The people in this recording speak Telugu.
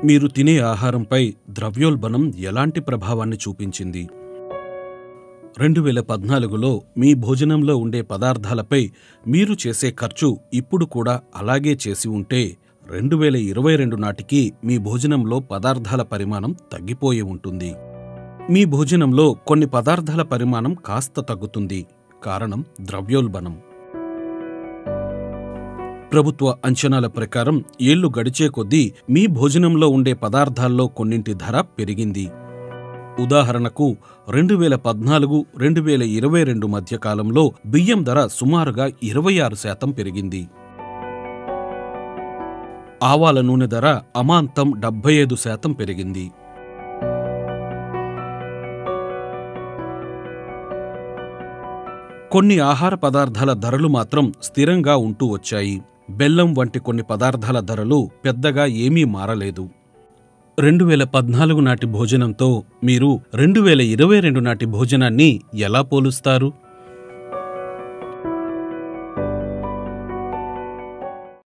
మీరు తినే ఆహారంపై ద్రవ్యోల్బణం ఎలాంటి ప్రభావాన్ని చూపించింది రెండు వేల పద్నాలుగులో మీ భోజనంలో ఉండే పదార్థాలపై మీరు చేసే ఖర్చు ఇప్పుడు కూడా అలాగే చేసి ఉంటే రెండు వేల ఇరవై రెండు నాటికి మీ భోజనంలో పదార్థాల పరిమాణం తగ్గిపోయి ఉంటుంది మీ భోజనంలో కొన్ని పదార్థాల పరిమాణం కాస్త తగ్గుతుంది కారణం ద్రవ్యోల్బణం ప్రభుత్వ అంచనాల ప్రకారం ఏళ్లు గడిచే కొద్దీ మీ భోజనంలో ఉండే పదార్థాల్లో కొన్నింటి ధర పెరిగింది ఉదాహరణకు రెండు వేల పద్నాలుగు రెండు వేల ఇరవై రెండు మధ్య కాలంలో బియ్యం ధర సుమారుగా ఇరవై ఆరు శాతం పెరిగింది ఆవాల నూనె ధర అమాంతం డెబ్బై ఐదు శాతం పెరిగింది కొన్ని ఆహార పదార్థాల ధరలు మాత్రం స్థిరంగా ఉంటూ వచ్చాయి బెల్లం వంటి కొన్ని పదార్థాల ధరలు పెద్దగా ఏమీ మారలేదు రెండు వేల పద్నాలుగు నాటి భోజనంతో మీరు రెండు వేల ఇరవై రెండు నాటి భోజనాన్ని ఎలా పోలుస్తారు